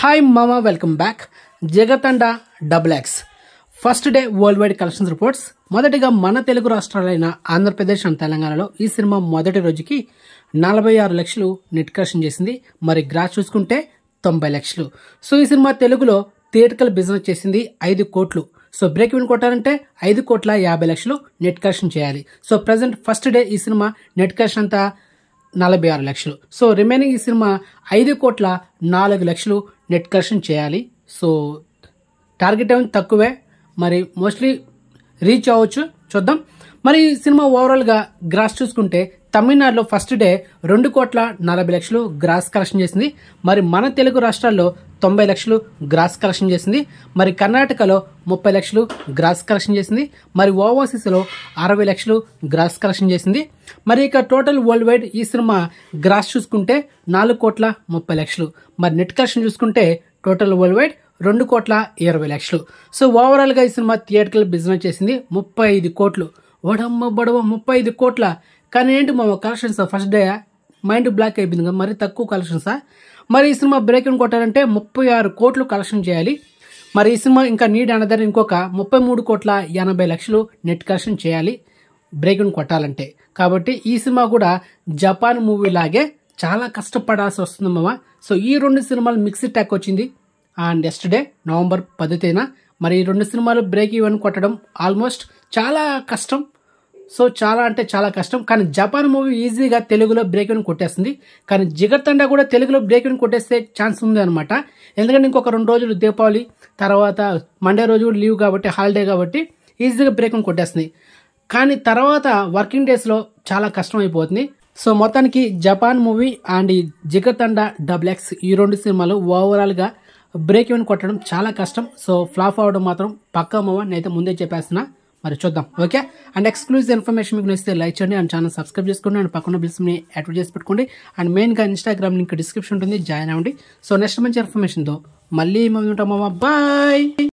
hi మామా welcome back జగతండ double X first day worldwide collections reports మొదటిగా మన తెలుగు రాష్ట్రాలైన ఆంధ్రప్రదేశ్ అండ్ తెలంగాణలో ఈ సినిమా మొదటి రోజుకి నలభై ఆరు లక్షలు నెట్ కలెక్షన్ చేసింది మరి గ్రాస్ చూసుకుంటే తొంభై లక్షలు సో ఈ సినిమా తెలుగులో థియేటికల్ బిజినెస్ చేసింది ఐదు కోట్లు సో బ్రేక్ ఈవెన్ కొట్టాలంటే ఐదు కోట్ల యాభై లక్షలు నెట్ కలెక్షన్ చేయాలి సో ప్రజెంట్ ఫస్ట్ డే ఈ సినిమా నెట్ కలెక్షన్ అంతా నలభై ఆరు లక్షలు సో రిమైనింగ్ ఈ సినిమా ఐదు కోట్ల నాలుగు లక్షలు నెట్ కలెక్షన్ చేయాలి సో టార్గెట్ ఏమైనా తక్కువే మరి మోస్ట్లీ రీచ్ అవ్వచ్చు చూద్దాం మరి ఈ సినిమా ఓవరాల్గా గ్రాస్ చూసుకుంటే తమిళనాడులో ఫస్ట్ డే రెండు కోట్ల నలభై లక్షలు గ్రాస్ కలెక్షన్ చేసింది మరి మన తెలుగు రాష్ట్రాల్లో తొంభై లక్షలు గ్రాస్ కలెక్షన్ చేసింది మరి కర్ణాటకలో ముప్పై లక్షలు గ్రాస్ కలెక్షన్ చేసింది మరి ఓవర్సీస్లో అరవై లక్షలు గ్రాస్ కలెక్షన్ చేసింది మరి ఇక టోటల్ వరల్డ్ వైడ్ ఈ సినిమా గ్రాస్ చూసుకుంటే నాలుగు కోట్ల ముప్పై లక్షలు మరి నెట్ కలెక్షన్ చూసుకుంటే టోటల్ వరల్డ్ వైడ్ రెండు కోట్ల ఇరవై లక్షలు సో ఓవరాల్గా ఈ సినిమా థియేటర్లు బిజినెస్ చేసింది ముప్పై ఐదు కోట్లు వడమ్మ బడవ ముప్పై ఐదు కోట్ల కానీ ఏంటి మా collections first day mind block అయిపోయింది కదా మరి తక్కువ కలెక్షన్సా మరి ఈ సినిమా బ్రేక్ ఇన్ కొట్టాలంటే ముప్పై ఆరు కోట్లు కలెక్షన్ చేయాలి మరి ఈ సినిమా ఇంకా నీడ్ అనదర్ ఇంకొక ముప్పై మూడు కోట్ల ఎనభై లక్షలు నెట్ కలెక్షన్ చేయాలి బ్రేక్ ఇన్ కొట్టాలంటే కాబట్టి ఈ సినిమా కూడా జపాన్ మూవీ లాగే చాలా కష్టపడాల్సి వస్తుంది మామ సో ఈ రెండు సినిమాలు మిక్సీ ట్యాక్ వచ్చింది అండ్ నెక్స్ట్ డే నవంబర్ పది తేదీన మరి ఈ రెండు సినిమాలు బ్రేక్ ఈవెన్ కొట్టడం ఆల్మోస్ట్ చాలా కష్టం సో చాలా అంటే చాలా కష్టం కానీ జపాన్ మూవీ ఈజీగా తెలుగులో బ్రేక్ ఇన్ కొట్టేస్తుంది కానీ జిగర్తండా కూడా తెలుగులో బ్రేక్ ఇన్ కొట్టేస్తే ఛాన్స్ ఉంది అనమాట ఎందుకంటే ఇంకొక రెండు రోజులు దీపావళి తర్వాత మండే రోజు కూడా లీవ్ కాబట్టి హాలిడే కాబట్టి ఈజీగా బ్రేక్ ఇన్ కొట్టేస్తుంది కానీ తర్వాత వర్కింగ్ డేస్లో చాలా కష్టం అయిపోతుంది సో మొత్తానికి జపాన్ మూవీ అండ్ ఈ జిగతండ డబుల్ ఎక్స్ ఈ రెండు సినిమాలు ఓవరాల్గా బ్రేక్ ఈవెన్ కొట్టడం చాలా కష్టం సో ఫ్లాప్ అవ్వడం మాత్రం పక్కా మూవ నేనైతే ముందే చెప్పేస్తున్నా మరి చూద్దాం ఓకే అండ్ ఎక్స్క్లూజివ్ ఇన్ఫర్మేషన్ మీకు నచ్చితే లైక్ చేయండి అండ్ ఛానల్ సబ్స్క్రైబ్ చేసుకోండి అండ్ పక్కన బిల్స్ని యాక్టివేట్ చేసి పెట్టుకోండి అండ్ మెయిన్గా ఇన్స్టాగ్రామ్ లింక్ డిస్క్రిప్షన్ ఉంటుంది జాయిన్ అవ్వండి సో నెక్స్ట్ మంచి ఇన్ఫర్మేషన్తో మళ్ళీ మేము ఉంటాం బాయ్